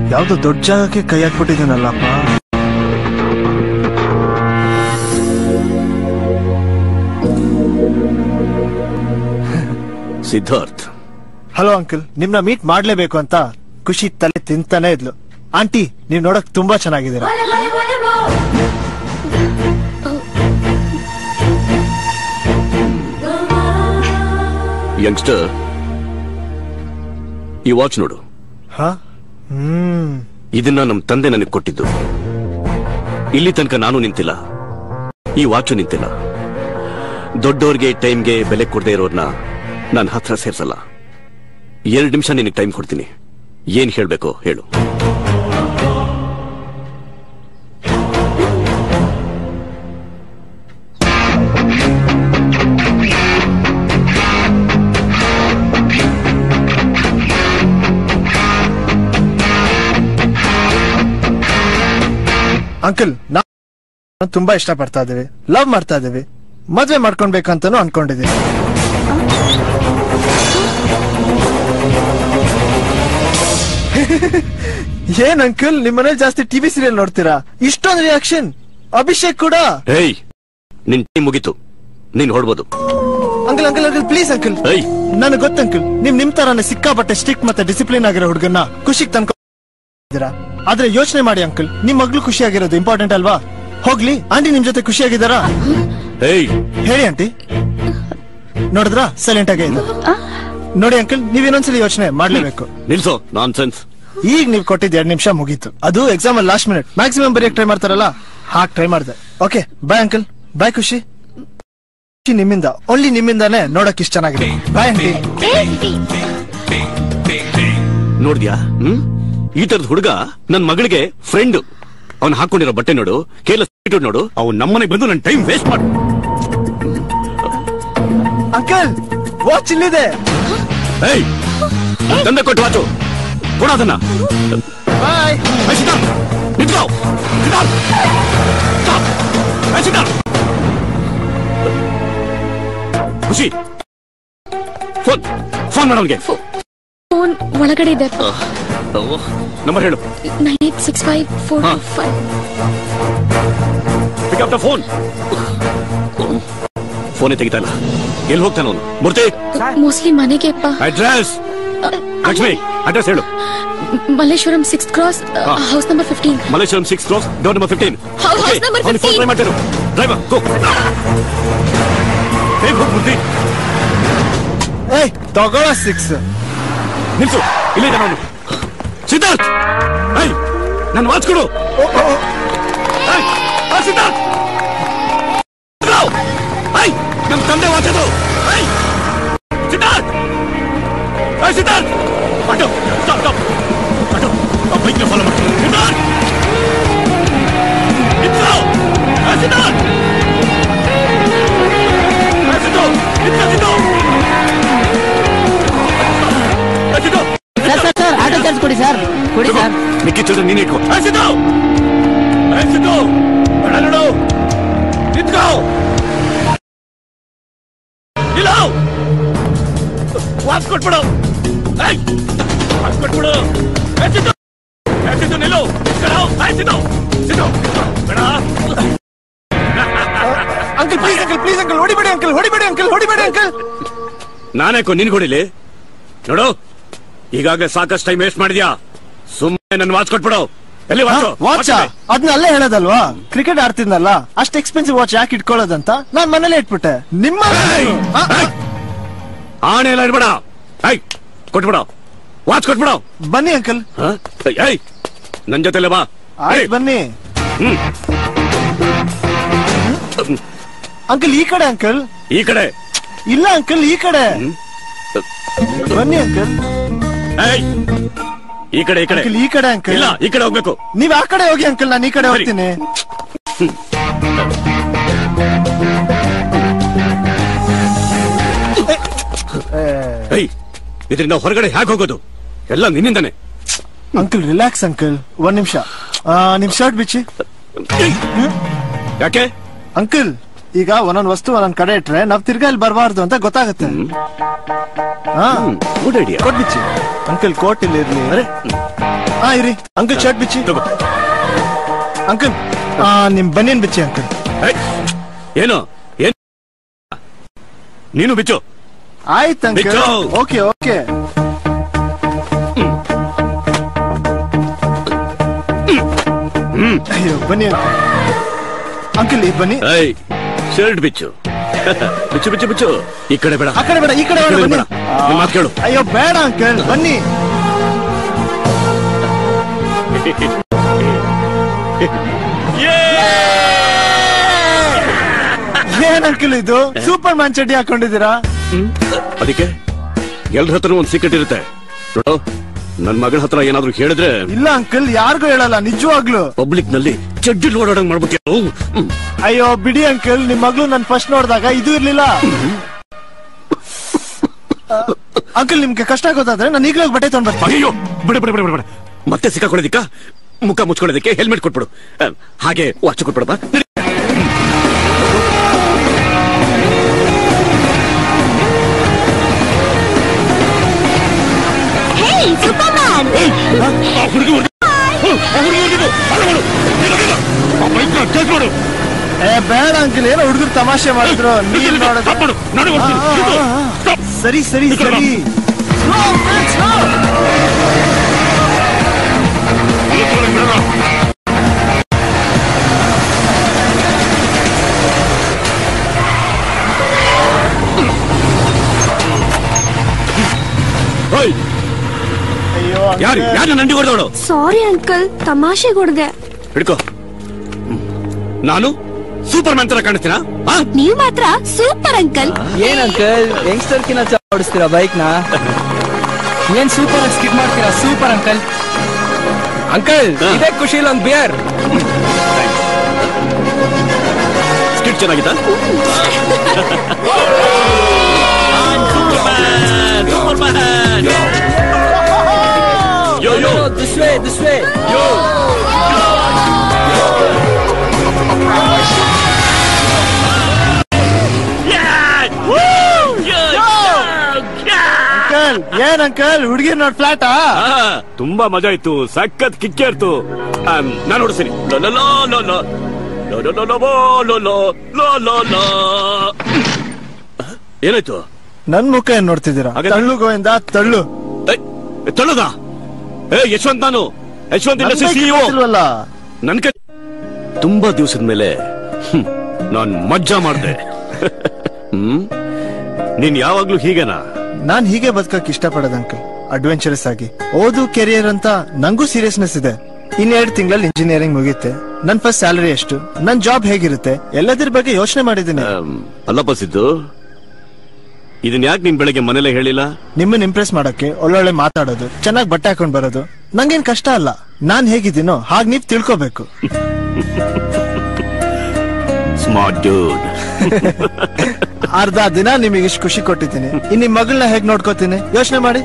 ಯಾವ್ದೋ ದೊಡ್ಡ ಜಾಗಕ್ಕೆ ಕೈ ಹಾಕ್ಬಿಟ್ಟಿದ್ದೀನಲ್ಲಪ್ಪ ಸಿದ್ಧಾರ್ಥ್ ಹಲೋ ಅಂಕಲ್ ನಿಮ್ನ ಮೀಟ್ ಮಾಡ್ಲೇಬೇಕು ಅಂತ ಖುಷಿ ತಲೆ ತಿಂತಾನೆ ಇದ್ಲು ಆಂಟಿ ನೀವ್ ನೋಡಕ್ ತುಂಬಾ ಚೆನ್ನಾಗಿದ್ದೀರಾ ಯಂಗ್ಸ್ಟರ್ ಈ ವಾಚ್ ನೋಡು ಹ ಹ್ಮ್ ಇದನ್ನ ನಮ್ ತಂದೆ ನನಗೆ ಕೊಟ್ಟಿದ್ದು ಇಲ್ಲಿ ತನಕ ನಾನು ನಿಂತಿಲ್ಲ ಈ ವಾಚು ನಿಂತಿಲ್ಲ ದೊಡ್ಡೋರ್ಗೆ ಟೈಮ್ಗೆ ಬೆಲೆ ಕೊಡದೆ ಇರೋರ್ನ ನನ್ನ ಹತ್ರ ಸೇರ್ಸಲ್ಲ ಎರಡು ನಿಮಿಷ ನಿನಗೆ ಟೈಮ್ ಕೊಡ್ತೀನಿ ಏನ್ ಹೇಳ್ಬೇಕು ಹೇಳು ಅಂಕಲ್ ನಾವು ತುಂಬಾ ಇಷ್ಟ ಪಡ್ತಾ ಇದೀವಿ ಲವ್ ಮಾಡ್ತಾ ಇದೀವಿ ಮದ್ವೆ ಮಾಡ್ಕೊಳ್ಬೇಕಂತಾನು ಅನ್ಕೊಂಡಿದೀವಿ ಏನ್ ಅಂಕಲ್ ನಿಮ್ಮನೇಲಿ ಜಾಸ್ತಿ ಟಿವಿ ಸೀರಿಯಲ್ ನೋಡ್ತೀರಾ ಇಷ್ಟೊಂದು ರಿಯಾಕ್ಷನ್ ಅಭಿಷೇಕ್ ಕೂಡ ಹೇಯ್ ನಿನ್ ಟೈಮ್ ಮುಗೀತು ನೀನ್ ಹೊಡ್ಬೋದು uncle uncle uncle please uncle ಏಯ್ ನನಗೆ ಗೊತ್ತ ಅಂಕಲ್ ನಿಮ್ ನಿಮ್ ತರಾನೇ ಸಿಕ್ಕಾಪಟ್ಟೆ ಸ್ಟಿಕ್ ಮತ್ತೆ ಡಿಸಿಪ್ಲಿನ್ ಆಗಿರೋ ಹುಡುಗನ್ನ ಖುಷಿಗೆ ತಂದ್ಕೊಂಡಿದ್ದೀರಾ ಆದ್ರೆ ಯೋಚನೆ ಮಾಡಿ ಅಂಕಲ್ ನಿಮ್ ಮಗ್ಳು ಖುಷಿಯಾಗಿರೋದು ಇಂಪಾರ್ಟೆಂಟ್ ಅಲ್ವಾ ಹೋಗ್ಲಿ ಆಂಟಿ ನಿಮ್ ಜೊತೆ ಖುಷಿಯಾಗಿದ್ದಾರಾ ಹೇಯ್ ಹೇಳಿ ಆಂಟಿ ನೋಡಿದ್ರಾ ಸೈಲೆಂಟ್ ಆಗೇ ಇದೆ ನೋಡಿ ಅಂಕಲ್ ನೀವ್ ಇನ್ನೊಂದ್ಸಲಿ ಯೋಚನೆ ಮಾಡ್ಲೇಬೇಕು ನಿಲ್ಸೋ ನಾನ್ ಸೆನ್ಸ್ ಈಗ ನೀವ್ ಕೊಟ್ಟಿದ್ ಎರಡ್ ನಿಮಿಷ ಮುಗೀತು ಅದು ಎಕ್ಸಾಮ್ ಅಲ್ಲಿ ಲಾಸ್ಟ್ ಮಿನಿಟ್ ಮ್ಯಾಕ್ಸಿಮಮ್ ಬರೆಯಕ್ ಟ್ರೈ ಮಾಡ್ತಾರಲ್ಲ ಹಾಕ್ ಟ್ರೈ ಮಾಡ್ದೆ ಓಕೆ ಬಾಯ್ ಅಂಕಲ್ ಬಾಯ್ ಖುಷಿ ಖುಷಿ ನಿಮ್ಮಿಂದ ಓನ್ಲಿ ನಿಮ್ಮಿಂದಾನೇ ನೋಡಕ್ ಇಷ್ಟ ಚೆನ್ನಾಗಿದೆ ಬಾಯ್ ಆಂಟಿ ನೋಡ್ದ್ಯಾ ಹ್ಮ್ ಈ ತರದ ಹುಡುಗ ನನ್ ಮಗಳಿಗೆ ಫ್ರೆಂಡ್ ಅವ್ನ್ ಹಾಕೊಂಡಿರೋ ಬಟ್ಟೆ ನೋಡು ಕೇರ್ಲೆಸ್ attitude ನೋಡು ಅವ್ನ್ ನಮ್ಮನೆಗೆ ಬಂದು ನನ್ ಟೈಮ್ ವೇಸ್ಟ್ ಮಾಡು ಅಂಕಲ್ ವಾಚ್ ಇಲ್ಲಿದೆ ಏಯ್ ನನ್ ತಂದೆ ಕೊಟ್ಟು ವಾಚು ಕೊಡ ಅದನ್ನ ಬಾಯ್ ಏಯ್, sit down. ನಿಂತ್ಕೋ. Sit down. Stop. ಏಯ್, sit down. Khushi phone phone ಮಾಡೋನ್ಗೆ ಫೋನ್ ಒಳಗಡೆ ಇದೆ ನಂಬರ್ ಹೇಳು nine eight six five four ಹಾ. Five pick up the phone ಫೋನೇ ತೆಗಿತಾ ಇಲ್ಲ ಎಲ್ಲಿ ಹೋಗ್ತಾನ ಅವನು ಮೂರ್ತಿ ಮೋಸ್ಟ್ಲಿ ಮನೆಗೆ ಅಪ್ಪ ಅಡ್ರೆಸ್ ಲಕ್ಷ್ಮಿ ಅಡ್ರೆಸ್ ಹೇಳು Malleshwaram six cross house number fifteen Malleshwaram six cross door number fifteen House- house number 15. Try ಮಾಡ್ತೇನೆ ಡ್ರೈವರ್ ಗೋ ಬೇಗ ಹೋಗ್ ಮೂರ್ತಿ ಏಯ್ ತಗೊಳ ಸಿಕ್ಸ್ ನಿಲ್ಸು ಇಲ್ಲಿದ್ದಾನೆ ಅವನು ಸಿದ್ಧಾರ್ಥ್ ಏಯ್ ನನ್ನ ವಾಚ್ ಕೊಡು ಏಯ್, ಆ ಸಿದ್ಧಾರ್ಥ್ ಇದ್ರೋ. ಏಯ್ ನಮ್ ತಂದೆ ವಾಚ್ ಅದು ಏಯ್ ಸಿದ್ಧಾರ್ಥ್ ಏಯ್ Siddharth auto stop stop auto bike follow ಮಾಡಿ ಸಿದ್ಧಾರ್ಥ್ ಇದ್ರೋ. ಏಯ್ ಸಿದ್ಧಾರ್ಥ್ ಏಯ್ ಸಿದ್ದು ಇದ್ರೋ, ಸಿದ್ದು. ಏಯ್ Siddu. Sir sir sir auto charge ಕೊಡಿ ಸರ್ ಕೊಡಿ ಸರ್ ಮಿಕ್ಕಿ ಚಿಲ್ಡ್ರೆ ನೀನ್ ಇಟ್ಕೋ ಸಿದ್ದು ಸಿದ್ದು ಬೇಡ ನೋಡು ನಿಂತ್ಕೋ ಇಲ್ಲ ವಾಚ್ ಕೊಟ್ಬಿಡು ಏಯ್ ವಾಚ್ ಕೊಟ್ಬಿಡು ಏ ಸಿದ್ದು ಏ ಸಿದ್ದು ನಿಲ್ಲು ನಿಂತ್ಕೊಳ್ಳೋ. ಏ ಸಿದ್ದು ಸಿದ್ದು ಬೇಡ uncle please uncle please uncle ಹೊಡಿಬೇಡಿ ಅಂಕಲ್ ಹೊಡಿಬೇಡಿ ಅಂಕಲ್ ಹೊಡಿಬೇಡಿ ಅಂಕಲ್ ನಾನೇಕೋ ನಿನ್ ಕೊಡಿಲಿ ನೋಡು ಈಗಾಗಲೇ ಸಾಕಷ್ಟು ಟೈಮ್ ವೇಸ್ಟ್ ಮಾಡಿದ್ಯಾ ಸುಮ್ಮನೆ ನನ್ನ ವಾಚ್ ಕೊಟ್ಬಿಡು ಎಲ್ಲಿ ವಾಚ್ ವಾಚ್ ಅದನ್ನ ಅಲ್ಲೇ ಹೇಳೋದಲ್ವಾ ಕ್ರಿಕೆಟ್ ಆಡ್ತಿದ್ನಲ್ಲ ಅಷ್ಟು ಎಕ್ಸ್ಪೆನ್ಸಿವ್ ವಾಚ್ ಯಾಕೆ ಇಟ್ಕೊಳ್ಳೋದಂತ ನಾನ್ ಮನೇಲೆ ಇಟ್ಬಿಟ್ಟೆ ನಿಮ್ಮ ಆ, ಆ, ಆಣೆ ಎಲ್ಲ ಇಡ್ಬೇಡ ಐ ಕೊಟ್ಬಿಡ ವಾಚ್ ಕೊಟ್ಬಿಡ ಬನ್ನಿ ಅಂಕಲ್ ಏಯ್ ನನ್ ಜೊತೆಲೆ ಬಾ ಆಯ್ತು ಏಯ್, ಬನ್ನಿ ಹ್ಮ್. ಅಂಕಲ್ ಈ ಕಡೆ ಅಂಕಲ್ ಈ ಕಡೆ ಇಲ್ಲ ಅಂಕಲ್ ಈ ಕಡೆ ಬನ್ನಿ ಅಂಕಲ್ ಏಯ್ ಈ ಕಡೆ ಈ ಕಡೆ ಅಂಕಲ್ ಈ ಕಡೆ ಅಂಕಲ್ ಇಲ್ಲ ಈ ಕಡೆ ಹೋಗ್ಬೇಕು ನೀವ್ ಆ ಕಡೆ ಹೋಗಿ ಅಂಕಲ್ ನಾನು ಈ ಕಡೆ ಸರಿ. ಹೋಗ್ತೀನಿ ಏಯ್ ಇದರಿಂದ ಹೊರಗಡೆ ಹ್ಯಾಕ್ ಹೋಗೋದು ಎಲ್ಲ ನಿನ್ನಿಂದಾನೆ ಅಂಕಲ್ ರಿಲ್ಯಾಕ್ಸ್ ಅಂಕಲ್ ಒಂದ್ ನಿಮಿಷ ನಿಮ್ ಶರ್ಟ್ ಬಿಚ್ಚಿ ಯಾಕೆ ಅಂಕಲ್ ಈಗ ಒಂದೊಂದ್ ವಸ್ತು ಒಂದೊಂದ್ ಕಡೆ ಇಟ್ರೆ ನಾವ್ ತಿರ್ಗಾ ಇಲ್ಲಿ ಬರಬಾರ್ದು ಅಂತ ಗೊತ್ತಾಗುತ್ತೆ ಹಾ ಗುಡ್ ಐಡಿಯಾ ಕೋಟ್ ಬಿಚ್ಚಿ ಅಂಕಲ್ ಕೋಟ್ ಇಲ್ಲಿ ಇರ್ಲಿ ಅರೆ ಹಾ ಇರಿ ಅಂಕಲ್ ಶರ್ಟ್ ಬಿಚ್ಚಿ ತಗೋ ಅಂಕಲ್ ಆ ನಿಮ್ ಬನ್ನಿನ್ ಬಿಚ್ಚಿ ಅಂಕಲ್ ಏಯ್, ಏನು ಏನ್ ನೀನು ಬಿಚ್ಚು ಆಯ್ತು ಅಂಕಲ್ ಬಿಚ್ಚು. ಓಕೆ ಓಕೆ ಅಯ್ಯೋ ಬನ್ನಿ ಅಂಕಲ್ ಅಂಕಲ್ ಈ ಬನ್ನಿ ಏಯ್ ಶರ್ಟ್ ಬಿಚ್ಚು ಬಿಚ್ಚು ಬಿಚ್ಚು ಬಿಚ್ಚು ಈ ಕಡೆ ಬೇಡ ಆ ಕಡೆ ಬೇಡ ಈ ಕಡೆ ಬೇಡ ಈ ಕಡೆ ಬನ್ನಿ ಬೇಡ. ನಿಮ್ ಮಾತ್ ಕೇಳು. ಅಯ್ಯೋ ಬೇಡ ಅಂಕಲ್ ಬನ್ನಿ ಏನ್ ಅಂಕಲ್ ಇದು ಸೂಪರ್ ಮ್ಯಾನ್ ಚಡ್ಡಿ ಹಾಕೊಂಡಿದ್ದೀರಾ ಅದಕ್ಕೆ ಎಲ್ರ ಹತ್ರ ಒಂದ್ ಸೀಕ್ರೆಟ್ ಇರುತ್ತೆ ನೋಡು ನನ್ ಮಗಳ ಹತ್ರ ಏನಾದ್ರೂ ಹೇಳಿದ್ರೆ ಇಲ್ಲ ಅಂಕಲ್ ಯಾರಿಗೂ ಹೇಳಲ್ಲ ನಿಜವಾಗ್ಲು ಪಬ್ಲಿಕ್ ನಲ್ಲಿ ಚಡ್ಡಿ ಓಡಾಡಂಗ್ ಮಾಡ್ಬಿಟ್ಟು ಅಯ್ಯೋ ಬಿಡಿ ಅಂಕಲ್ ನಿಮ್ ಮಗಳು ನನ್ ಫಸ್ಟ್ ನೋಡಿದಾಗ ಇದು ಇರ್ಲಿಲ್ಲ ಅಂಕಲ್ ನಿಮ್ಗೆ ಕಷ್ಟ ಆಗೋದಾದ್ರೆ ನಾನು ಈಗಲೇ ಹೋಗಿ ಬಟ್ಟೆ ತಗೊಂಡ್ ಬರ್ತೀನಿ ಅಯ್ಯೋ ಬಿಡ ಬಿಡ ಬಿಡ ಬಿಡ ಬಿಡ ಮತ್ತೆ ಸಿಕ್ಕಾಕೊಳ್ಳೋದಿಕ್ಕ ಮುಖ ಮುಚ್ಕೊಳ್ಳೋದಕ್ಕೆ ಹೆಲ್ಮೆಟ್ ಕೊಟ್ಬಿಡು ಆ, ಹಾಗೆ ವಾಚ್ ಕೊಟ್ಬಿಡಪ್ಪ ನಡಿ. Hey, Superman! ಆ ಹುಡುಗಿ ಹುಡುಗಿ ಆ ಹುಡುಗಿ ಹುಡುಗಿದು. ಅಲ್ಲ ಮಾಡು. ಇಲ್ಲ, ಇಲ್ಲ. ಆ bike ನ catch ಮಾಡು. ಏ ಬೇಡ ಅಂಕಲ್ ಏನೋ ಹುಡುಗರು ತಮಾಷೆ ಮಾಡಿದ್ರು ನೀವ್ Stop ನೋಡಿದ್ರೆ ಮಾಡು. ನಾನೇ ಓಡ್ತೀನಿ. ಆ, ಆ, ಇದು. ಆ, ಆ. Stop. ಸರಿ ಸರಿ ಈ ಕಡೆ ಸರಿ Slow, man, slow. ನಿಲ್ಸ್ಕೊಳ್ಳೋಕೆ ಬಿಡಲ್ಲ. ಓಯ್, ಅಯ್ಯೋ ಯಾರು uncle. ಯಾರು ನಂಡಿ ಹೊಡೆದವಳು ಸಾರಿ ಅಂಕಲ್ ತಮಾಷೆಗೆ ಹೊಡೆದೆ ಹಿಡ್ಕೋ ಹ್ಮ್. ನಾನು ಸೂಪರ್ ಮ್ಯಾನ್ ತರ ಕಾಣಿಸ್ತೀನಾ ಆ? ನೀವ್ ಮಾತ್ರ ಸೂಪರ್ ಅಂಕಲ್ ಏನ್ ಅಂಕಲ್ ಯಂಗ್ಸ್ಟರ್ ಕಿನ್ನ ಚೆನ್ನಾಗ್ ಓಡಿಸ್ತೀರಾ ಬೈಕ್ ನ ಏನ್ ಸೂಪರ್ ಆಗಿ ಸ್ಕಿಪ್ ಮಾಡ್ತೀರಾ ಸೂಪರ್ ಅಂಕಲ್ ಅಂಕಲ್ ಹಾ. ಇದೇ ಖುಷಿಲ್ ಒಂದ್ ಬಿಯರ್ ಸ್ಕಿಟ್ ಚೆನ್ನಾಗಿತ್ತಾ yo yo this way this way yo uncle ಏನ್ ಅಂಕಲ್ ಹುಡುಗಿ ನೋಡ್ ಫ್ಲಾಟಾ ತುಂಬಾ ಮಜಾ ಇತ್ತು ಸಖತ್ ಕಿಕ್ಕೆ ಇರ್ತು ನಾನು ಹೊಡ್ತೀನಿ ಲೋ ಲೋ ಲೋ ಲೋ ಲೋ ಲೋ ಲೋ ಲೋ ಲೋ ಲೋ ಲೋ ಲೋ ಲೋ ಏನಾಯ್ತು ನನ್ ಮುಖ ಏನ್ ನೋಡ್ತಿದ್ದೀರಾ ಹಾಗಾದ್ರೆ- ತಳ್ಳು ಗೋವಿಂದ ತಳ್ಳು ಏಯ್, ತಳ್ಳೋದ ಏ ಯಶವಂತ್ ನಾನು ಯಶವಂತ್ ನನ್ ಇಂಡಸ್ಟ್ರಿ ಬೈಕ್ ಸಿಇಒ ಗೊತ್ತಿಲ್ವಲ್ಲ? ನನ್ ಕೈ ತುಂಬಾ ದಿವಸದ ಮೇಲೆ ಹ್ಮ್, ನಾನ್ ಮಜ್ಜಾ ಮಾಡ್ದೆ ಹ್ಮ್ ನೀನ್ ಯಾವಾಗ್ಲೂ ಹೀಗೇನಾ ನಾನ್ ಹೀಗೆ ಬದುಕಕ್ ಇಷ್ಟಪಡೋದ್ ಅಂಕಲ್ ಅಡ್ವೆಂಚರಸ್ ಆಗಿ ಓದು ಕೆರಿಯರ್ ಅಂತ ನಂಗೂ ಸೀರಿಯಸ್ನೆಸ್ ಇದೆ ಇನ್ನೆರಡು ತಿಂಗಳಲ್ಲಿ ಇಂಜಿನಿಯರಿಂಗ್ ಮುಗಿಯುತ್ತೆ ನನ್ ಫಸ್ಟ್ ಸ್ಯಾಲರಿ ಎಷ್ಟು ನನ್ ಜಾಬ್ ಹೇಗಿರುತ್ತೆ ಎಲ್ಲದ್ರ ಬಗ್ಗೆ ಯೋಚನೆ ಮಾಡಿದ್ದೀನಿ ಆಮ್, ಅಲ್ಲಪ್ಪ ಸಿದ್ದು ಇದನ್ ಯಾಕೆ ನೀನ್ ಬೆಳಗ್ಗೆ ಮನೇಲೆ ಹೇಳಿಲ್ಲ ನಿಮ್ಮನ್ನ ಇಂಪ್ರೆಸ್ ಮಾಡಕ್ಕೆ ಒಳ್ಳೊಳ್ಳೆ ಮಾತಾಡೋದು ಚೆನ್ನಾಗಿ ಬಟ್ಟೆ ಹಾಕೊಂಡ್ ಬರೋದು ನಂಗೇನ್ ಕಷ್ಟ ಅಲ್ಲ ನಾನ್ ಹೇಗಿದ್ದೀನೋ ಹಾಗ್ ನೀವ್ ತಿಳ್ಕೋಬೇಕು ಸ್ಮಾರ್ಟ್ ಡ್ಯೂಡ್ ಅರ್ಧ ದಿನ ನಿಮಗೆ ಇಷ್ಟು ಖುಷಿ ಕೊಟ್ಟಿದ್ದೀನಿ ಇನ್ ನಿಮ್ ಮಗಳನ್ನ ಹೇಗ್ ನೋಡ್ಕೋತೀನಿ ಯೋಚನೆ ಮಾಡಿ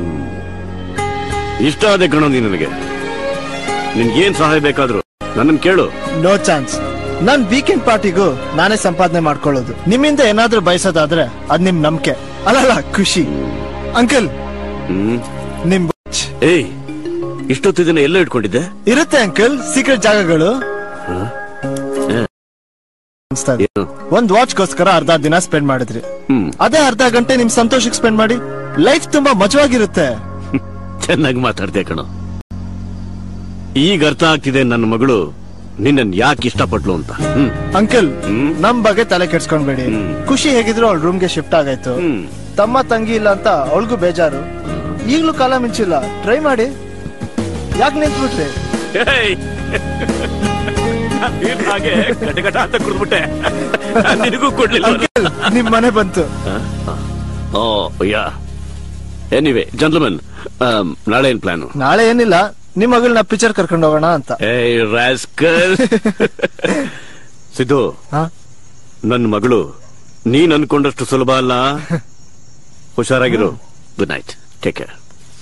ಇಷ್ಟ ಆದೆ ಕಣೋ ನೀನ್ ನನಗೆ ನಿನ್ಗೇನ್ ಸಹಾಯ ಬೇಕಾದ್ರು ನನ್ನನ್ ಕೇಳು ನೋ ಚಾನ್ಸ್ ನಾನ್ ವೀಕೆಂಡ್ ಪಾರ್ಟಿಗೂ ನಾನೇ ಸಂಪಾದನೆ ಮಾಡ್ಕೊಳ್ಳೋದು ನಿಮ್ಮಿಂದ ಏನಾದ್ರೂ ಬಯಸೋದಾದ್ರೆ ಅದ್ ನಿಮ್ ನಂಬಿಕೆ ಅಲ್ಲಲ್ಲ ಖುಷಿ ಅಂಕಲ್ ಹ್ಮ್ ನಿಮ್ watch. ಏಯ್ ಇಷ್ಟೊತ್ತು ಇದನ್ನ ಎಲ್ಲ ಇಟ್ಕೊಂಡಿದ್ದೆ ಇರುತ್ತೆ ಅಂಕಲ್ ಸೀಕ್ರೆಟ್ ಜಾಗಗಳು ಏ. ಅನ್ಸ್ತಾ ಇದೆ. ಏನು ಒಂದ್ ವಾಚ್ಗೋಸ್ಕರ ಅರ್ಧ ದಿನ ಸ್ಪೆಂಡ್ ಮಾಡಿದ್ರಿ ಹ್ಮ್ ಅದೇ ಅರ್ಧ ಗಂಟೆ ನಿಮ್ ಸಂತೋಷಕ್ಕೆ ಸ್ಪೆಂಡ್ ಮಾಡಿ ಲೈಫ್ ತುಂಬಾ ಮಜವಾಗಿರುತ್ತೆ ಚೆನ್ನಾಗಿ ಮಾತಾಡ್ದೆ ಕಣೋ ಈಗ ಅರ್ಥ ಆಗ್ತಿದೆ ನನ್ನ ಮಗಳು ನಿನ್ನನ್ ಯಾಕೆ ಇಷ್ಟಪಟ್ಲು ಅಂತ ಹ್ಮ್ ಅಂಕಲ್ ಹ್ಮ್. ನಮ್ ಬಗ್ಗೆ ತಲೆ ಕೆಡ್ಸ್ಕೊಂಡ್ಬೇಡಿ ಹ್ಮ್. ಖುಷಿ ಹೇಗಿದ್ರು ಅವಳ ರೂಮ್ಗೆ ಶಿಫ್ಟ್ ಆಗಾಯ್ತು ಹ್ಮ್ ತಮ್ಮ ತಂಗಿ ಇಲ್ಲ ಅಂತ ಅವಳಿಗೂ ಬೇಜಾರು ಈಗ್ಲೂ ಕಾಲ ಮಿಂಚಿಲ್ಲ ಟ್ರೈ ಮಾಡಿ ಯಾಕೆ ನಿಂತ್ಬಿಟ್ರಿ ಏಯ್! ನೀನ್ ಹಾಗೆ ಗಟ ಗಟ ಅಂತ ಕುಡಿದ್ಬಿಟ್ಟೆ ನಿನಗೂ ಕೊಡ್ಲಿಲ್ಲ ಅಂಕಲ್ ನಿಮ್ ಮನೆ ಬಂತು ಓ ಯಾ ಎನಿವೆ ಜಂಟ್ಲ್ಮನ್ ನಾಳೆ ಏನ್ ಪ್ಲಾನು ನಾಳೆ ಏನಿಲ್ಲ ನಿಮ್ ಮಗಳನ್ನ ಪಿಕ್ಚರ್ ಕರ್ಕೊಂಡು ಹೋಗೋಣ ಅಂತ ಏಯ್ ರಾಸ್ಕಲ್ ಸಿದ್ದು ಹಾ? ನನ್ನ ಮಗಳು ನೀನ್ ಅನ್ಕೊಂಡಷ್ಟು ಸುಲಭ ಅಲ್ಲ ಹುಷಾರಾಗಿರು good night take care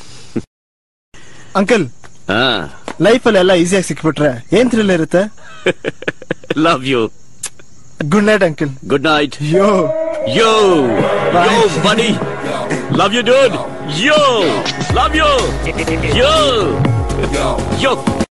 uncle ಹಾ ಲೈಫ್ ಅಲ್ಲಿ ಎಲ್ಲ ಈಸಿಯಾಗಿ ಸಿಕ್ಬಿಟ್ರೆ ಏನ್ ಥ್ರಿಲ್ ಇರುತ್ತೆ love you good night uncle good night yo Yo! Bye. Yo, buddy! Love you, dude! Yo! Love you! Yo! Yo